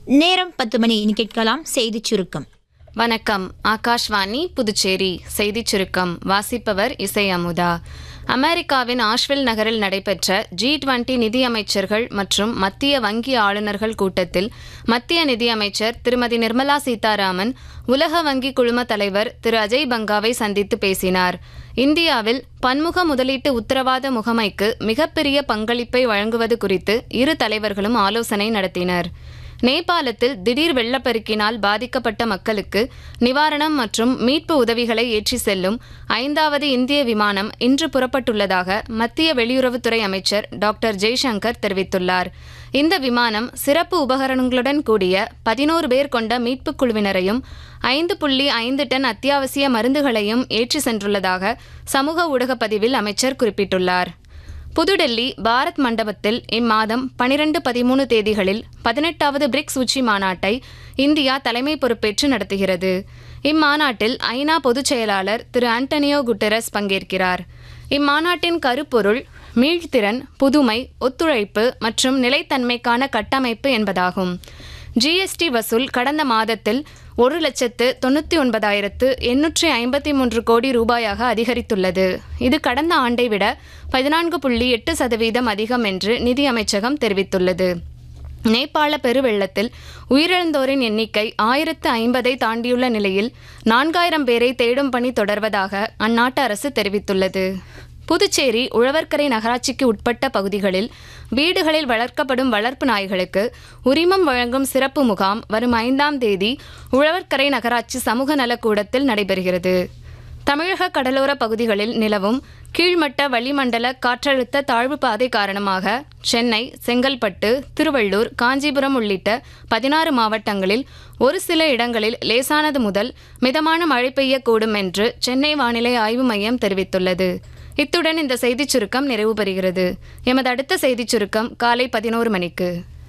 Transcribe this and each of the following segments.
நேரம் பத்து மணி இனி கேட்கலாம் செய்திச் சுருக்கம் வணக்கம் ஆகாஷ்வாணி புதுச்சேரி செய்திச் சுருக்கம் வாசிப்பவர் இசை அமுதா அமெரிக்காவின் ஆஷ்வில் நகரில் நடைபெற்ற ஜி டுவெண்டி நிதியமைச்சர்கள் மற்றும் மத்திய வங்கி ஆளுநர்கள் கூட்டத்தில் மத்திய நிதியமைச்சர் திருமதி நிர்மலா சீதாராமன் உலக வங்கி குழும தலைவர் திரு அஜய் பங்காவை சந்தித்து பேசினார் இந்தியாவில் பன்முக முதலீட்டு உத்தரவாத முகமைக்கு மிகப்பெரிய பங்களிப்பை வழங்குவது குறித்து இரு தலைவர்களும் ஆலோசனை நடத்தினர் நேபாளத்தில் திடீர் வெள்ளப்பெருக்கினால் பாதிக்கப்பட்ட மக்களுக்கு நிவாரணம் மற்றும் மீட்பு உதவிகளை ஏற்றி செல்லும் ஐந்தாவது இந்திய விமானம் இன்று புறப்பட்டுள்ளதாக மத்திய வெளியுறவுத்துறை அமைச்சர் டாக்டர் ஜெய்சங்கர் தெரிவித்துள்ளார் இந்த விமானம் சிறப்பு உபகரணங்களுடன் கூடிய பதினோரு பேர் கொண்ட மீட்புக் குழுவினரையும் ஐந்து புள்ளி ஐந்து டன் அத்தியாவசிய மருந்துகளையும் ஏற்றி சென்றுள்ளதாக சமூக ஊடகப் பதிவில் அமைச்சர் குறிப்பிட்டுள்ளார் புதுடெல்லி பாரத் மண்டபத்தில் இம்மாதம் பனிரெண்டு பதிமூணு தேதிகளில் பதினெட்டாவது பிரிக்ஸ் உச்சி மாநாட்டை இந்தியா தலைமை பொறுப்பேற்று நடத்துகிறது இம்மாநாட்டில் ஐநா பொதுச் செயலாளர் திரு ஆண்டனியோ குட்டரஸ் பங்கேற்கிறார் இம்மாநாட்டின் கருப்பொருள் மீள்திறன் புதுமை ஒத்துழைப்பு மற்றும் நிலைத்தன்மைக்கான கட்டமைப்பு என்பதாகும் ஜிஎஸ்டி வசூல் கடந்த மாதத்தில் ஒரு லட்சத்து தொண்ணூற்றி ஒன்பதாயிரத்து எண்ணூற்றி ஐம்பத்தி மூன்று கோடி ரூபாயாக அதிகரித்துள்ளது இது கடந்த ஆண்டை விட பதினான்கு புள்ளி எட்டு சதவீதம் அதிகம் என்று நிதி அமைச்சகம் தெரிவித்துள்ளது நேபாள பெருவெள்ளத்தில் உயிரிழந்தோரின் எண்ணிக்கை ஆயிரத்து ஐம்பதை தாண்டியுள்ள நிலையில் நான்காயிரம் பேரை தேடும் பணி தொடர்வதாக அந்நாட்டு அரசு தெரிவித்துள்ளது புதுச்சேரி உழவர்கரை நகராட்சிக்கு உட்பட்ட பகுதிகளில் வீடுகளில் வளர்க்கப்படும் வளர்ப்பு நாய்களுக்கு உரிமம் வழங்கும் சிறப்பு முகாம் வரும் ஐந்தாம் தேதி உழவர்கரை நகராட்சி சமூக நலக்கூடத்தில் நடைபெறுகிறது தமிழக கடலோர பகுதிகளில் நிலவும் கீழ்மட்ட வளிமண்டல காற்றழுத்த தாழ்வு பாதை காரணமாக சென்னை செங்கல்பட்டு திருவள்ளூர் காஞ்சிபுரம் உள்ளிட்ட பதினாறு மாவட்டங்களில் ஒரு சில இடங்களில் லேசானது முதல் மிதமான மழை பெய்யக்கூடும் என்று சென்னை வானிலை ஆய்வு மையம் தெரிவித்துள்ளது இத்துடன் இந்த செய்திச் சுருக்கம் நிறைவு பெறுகிறது எமது அடுத்த செய்திச் சுருக்கம் காலை பதினோரு மணிக்கு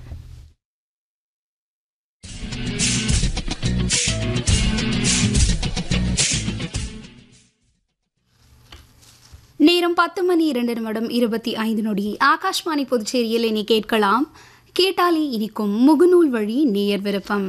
நேரம் பத்து மணி இரண்டு நிமிடம் இருபத்தி ஐந்து நொடி ஆகாஷ்வாணி புதுச்சேரியில் இனி கேட்கலாம் கேட்டாலே இனிக்கும் முகநூல் வழி நேயர் விருப்பம்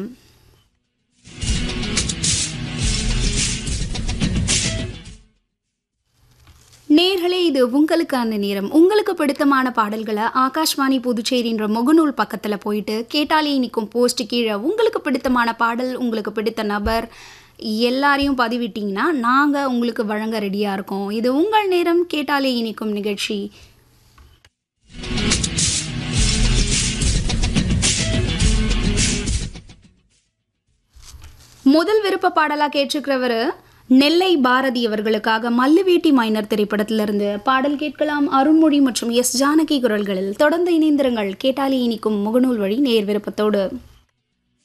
நேர்களே இது உங்களுக்கான நேரம் உங்களுக்கு பிடித்தமான பாடல்களை ஆகாஷ்வாணி புதுச்சேரின்ற முகநூல் பக்கத்தில் போயிட்டு கேட்டாலே இனிக்கும் போஸ்ட் கீழே உங்களுக்கு பிடித்தமான பாடல் உங்களுக்கு பிடித்த நபர் எல்லாரையும் பதிவிட்டிங்கன்னா நாங்கள் உங்களுக்கு வழங்க ரெடியாக இருக்கோம் இது உங்கள் நேரம் கேட்டாலே இனிக்கும் நிகழ்ச்சி முதல் விருப்ப பாடலாக கேட்டிருக்கிறவர் நெல்லை பாரதி அவர்களுக்காக மல்லுவேட்டி மைனர் திரைப்படத்திலிருந்து பாடல் கேட்கலாம் அருண்மொழி மற்றும் எஸ் ஜானகி குரல்களில் தொடர்ந்து இணைந்திருங்கள் கேட்டாலே இனிக்கும் முகநூல் வழி நேர் விருப்பத்தோடு